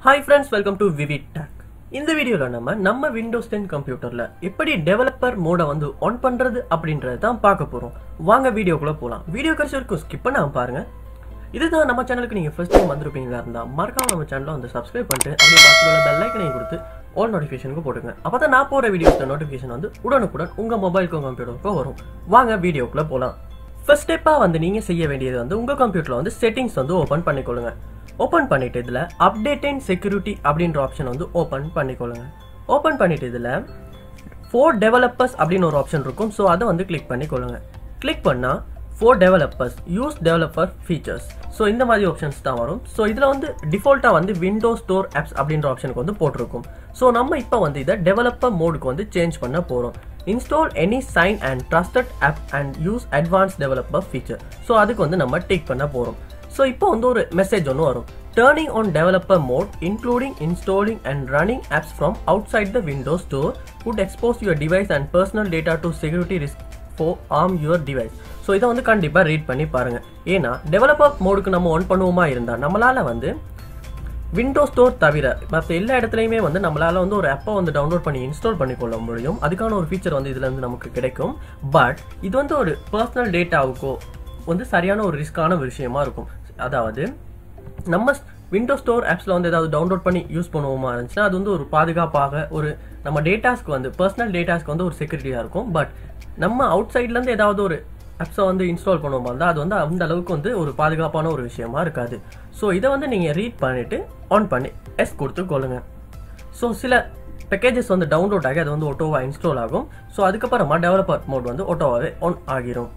hi friends welcome to vivid tech இந்த வீடியோவில் நம்ம நம்ம விண்டோஸ் டென் கம்ப்யூட்டரில் எப்படி டெவலப்பர் மோடை வந்து ஆன் பண்ணுறது அப்படின்றத தான் பார்க்க போகிறோம் வாங்க வீடியோக்குள்ளே போகலாம் வீடியோ கடைசி வரைக்கும் ஸ்கிப் பண்ணாம பாருங்க இதுதான் நம்ம சேனலுக்கு நீங்கள் ஃபர்ஸ்ட் டைம் வந்திருப்பீங்களா இருந்தால் மறக்காம நம்ம சேனலை வந்து சப்ஸ்கிரைப் பண்ணிட்டு அப்படியே பக்கத்தில் பெல் ஐக்கனையும் கொடுத்து ஆல் நோட்டிஃபிகேஷனுக்கு போட்டுங்க அப்போ தான் நான் போகிற வீடியோஸ் நோட்டிஃபிகேஷன் வந்து உடனுக்குடன் உங்கள் மொபைலுக்கும் கம்ப்யூட்டருக்கும் வரும் வாங்க வீடியோக்குள்ளே போகலாம் ஃபர்ஸ்ட் ஸ்டெப்பாக வந்து நீங்கள் செய்ய வேண்டியது வந்து உங்கள் கம்ப்யூட்டரில் வந்து செட்டிங்ஸ் வந்து ஓப்பன் பண்ணிக்கொள்ளுங்க ஓப்பன் பண்ணிட்டு இதில் அப்டேட் அண்ட் செக்யூரிட்டி அப்படின்ற ஆப்ஷன் வந்து ஓப்பன் பண்ணிக்கொள்ளுங்க ஓப்பன் பண்ணிட்டு இதில் ஃபோர் டெவலப்பர்ஸ் அப்படின்னு ஒரு ஆப்ஷன் இருக்கும் ஸோ அதை வந்து கிளிக் பண்ணிக்கொள்ளுங்க கிளிக் பண்ணால் for developers use developer features so இந்த மாதிரி ஆப்ஷன்ஸ் தான் வரும் ஸோ இதில் வந்து டிஃபால்ட்டாக வந்து விண்டோஸ் ஸ்டோர் ஆப்ஸ் அப்படின்ற ஆப்ஷனுக்கு வந்து போட்டிருக்கும் ஸோ நம்ம இப்போ வந்து இதை டெவலப்பர் மோடுக்கு வந்து சேஞ்ச் பண்ண போகிறோம் install any sign and trusted app and use advance developer feature so அதுக்கு வந்து நம்ம டிக் பண்ண போகிறோம் ஸோ இப்போ வந்து ஒரு மெசேஜ் ஒன்று வரும் turning on developer mode including installing and running apps from outside the Windows Store would expose your device and personal data to security risk for arm your device so இதை வந்து கண்டிப்பாக read பண்ணி பாருங்க ஏன்னா developer மோடுக்கு நம்ம on பண்ணுவோமா இருந்தால் நம்மளால வந்து விண்டோஸ் ஸ்டோர் தவிர மற்ற எல்லா இடத்துலையுமே வந்து நம்மளால வந்து ஒரு ஆப்பை வந்து டவுன்லோட் பண்ணி இன்ஸ்டால் பண்ணிக்கொள்ள முடியும் அதுக்கான ஒரு ஃபீச்சர் வந்து இதுல இருந்து நமக்கு கிடைக்கும் பட் இது வந்து ஒரு பர்சனல் டேட்டாவுக்கோ வந்து சரியான ஒரு ரிஸ்கான விஷயமா இருக்கும் அதாவது நம்ம விண்டோஸ் ஸ்டோர் ஆப்ஸில் வந்து ஏதாவது டவுன்லோட் பண்ணி யூஸ் பண்ணுவோமா இருந்துச்சுன்னா அது வந்து ஒரு பாதுகாப்பாக ஒரு நம்ம டேட்டாஸ்க்கு வந்து பர்சனல் டேட்டாஸ்க்கு வந்து ஒரு செக்யூரிட்டியாக இருக்கும் பட் நம்ம அவுட் சைட்லேருந்து ஏதாவது ஒரு ஆப்ஸை வந்து இன்ஸ்டால் பண்ணுவோமா இருந்தால் அது வந்து அந்த அளவுக்கு வந்து ஒரு பாதுகாப்பான ஒரு விஷயமா இருக்காது ஸோ இதை வந்து நீங்கள் ரீட் பண்ணிட்டு ஆன் பண்ணி எஸ் கொடுத்து கொள்ளுங்க ஸோ சில பேக்கேஜஸ் வந்து டவுன்லோட் ஆகி அது வந்து ஒட்டோவாக இன்ஸ்டால் ஆகும் ஸோ அதுக்கப்புறமா டெவலப்பர் மோட் வந்து ஒட்டோவாகவே ஆன் ஆகிரும்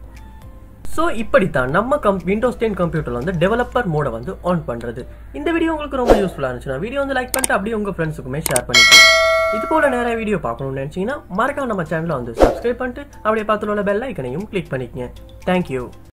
ஸோ இப்படித்தான் நம்ம கம் விண்டோஸ் டென் கம்ப்யூட்டரில் வந்து டெவலப்பர் மோடை வந்து ஆன் பண்ணுறது இந்த வீடியோ உங்களுக்கு ரொம்ப யூஸ்ஃபுல்லாக இருந்துச்சுன்னா வீடியோ வந்து லைக் பண்ணிட்டு அப்படியே உங்கள் ஃப்ரெண்ட்ஸுக்குமே ஷேர் பண்ணிக்கோங்க இது போல நிறைய வீடியோ பார்க்கணும்னு நினச்சிங்கன்னா மறக்காம நம்ம சேனலை வந்து சப்ஸ்கிரைப் பண்ணிட்டு அப்படியே பார்த்துல உள்ள பெல் ஐக்கனையும் கிளிக் பண்ணிக்கங்க தேங்க்யூ